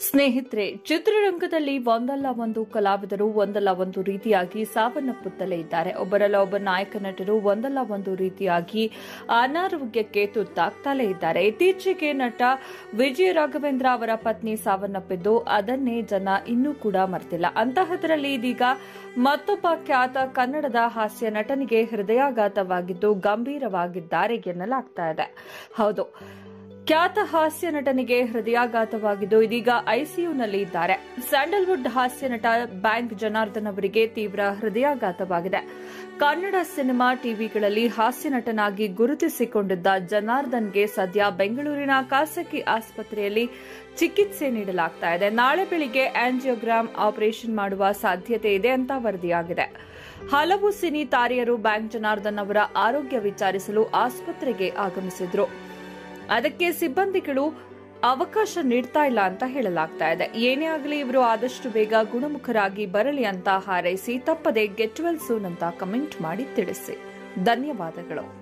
ಸ್ನೇಹಿತರೆ ಚಿತ್ರರಂಗದಲ್ಲಿ ಒಂದಲ್ಲ ಒಂದು ಕಲಾವಿದರು ಒಂದಲ್ಲ ಒಂದು ರೀತಿಯಾಗಿ ಸಾವನ್ನಪ್ಪುತ್ತಲೇ ಇದ್ದಾರೆ ಒಬ್ಬರಲ್ಲ ಒಬ್ಬ ನಾಯಕ ನಟರು ಒಂದಲ್ಲ ಒಂದು ರೀತಿಯಾಗಿ ಅನಾರೋಗ್ಯಕ್ಕೆ ತುತ್ತಾಗ್ತಲೇ ಇದ್ದಾರೆ ಇತ್ತೀಚೆಗೆ ನಟ ವಿಜಯ ರಾಘವೇಂದ್ರ ಅವರ ಪತ್ನಿ ಸಾವನ್ನಪ್ಪಿದ್ದು ಅದನ್ನೇ ಜನ ಇನ್ನೂ ಕೂಡ ಮರ್ತಿಲ್ಲ ಅಂತಹದರಲ್ಲಿ ಇದೀಗ ಮತ್ತೊಬ್ಬ ಖ್ಯಾತ ಕನ್ನಡದ ಹಾಸ್ಯ ನಟನಿಗೆ ಹೃದಯಾಘಾತವಾಗಿದ್ದು ಗಂಭೀರವಾಗಿದ್ದಾರೆ ಎನ್ನಲಾಗ್ತಾ ಇದೆ ಹೌದು ಖ್ಯಾತ ಹಾಸ್ಯ ನಟನಿಗೆ ಹೃದಯಾಘಾತವಾಗಿದ್ದು ಇದೀಗ ಐಸಿಯುನಲ್ಲಿ ಇದ್ದಾರೆ ಸ್ಯಾಂಡಲ್ವುಡ್ ಹಾಸ್ಯ ನಟ ಬ್ಯಾಂಕ್ ಜನಾರ್ದನ್ ಅವರಿಗೆ ತೀವ್ರ ಹೃದಯಾಘಾತವಾಗಿದೆ ಕನ್ನಡ ಸಿನಿಮಾ ಟಿವಿಗಳಲ್ಲಿ ಹಾಸ್ಯ ನಟನಾಗಿ ಗುರುತಿಸಿಕೊಂಡಿದ್ದ ಜನಾರ್ದನ್ಗೆ ಸದ್ಯ ಬೆಂಗಳೂರಿನ ಖಾಸಗಿ ಆಸ್ಪತ್ರೆಯಲ್ಲಿ ಚಿಕಿತ್ಸೆ ನೀಡಲಾಗ್ತಾ ಇದೆ ನಾಳೆ ಬೆಳಿಗ್ಗೆ ಆಂಜಿಯೋಗ್ರಾಮ್ ಆಪರೇಷನ್ ಮಾಡುವ ಸಾಧ್ಯತೆ ಇದೆ ಅಂತ ವರದಿಯಾಗಿದೆ ಹಲವು ಸಿನಿ ತಾರೆಯರು ಬ್ಯಾಂಕ್ ಜನಾರ್ದನ್ ಅವರ ಆರೋಗ್ಯ ವಿಚಾರಿಸಲು ಆಸ್ಪತ್ರೆಗೆ ಆಗಮಿಸಿದ್ರು ಅದಕ್ಕೆ ಸಿಬ್ಬಂದಿಗಳು ಅವಕಾಶ ನೀಡ್ತಾ ಇಲ್ಲ ಅಂತ ಹೇಳಲಾಗ್ತಾ ಇದೆ ಏನೇ ಆಗಲಿ ಇವರು ಆದಷ್ಟು ಬೇಗ ಗುಣಮುಖರಾಗಿ ಬರಲಿ ಅಂತ ಹಾರೈಸಿ ತಪ್ಪದೆ ಗೆಟ್ ವೆಲ್ ಸೂನ್ ಅಂತ ಕಮೆಂಟ್ ಮಾಡಿ ತಿಳಿಸಿ ಧನ್ಯವಾದಗಳು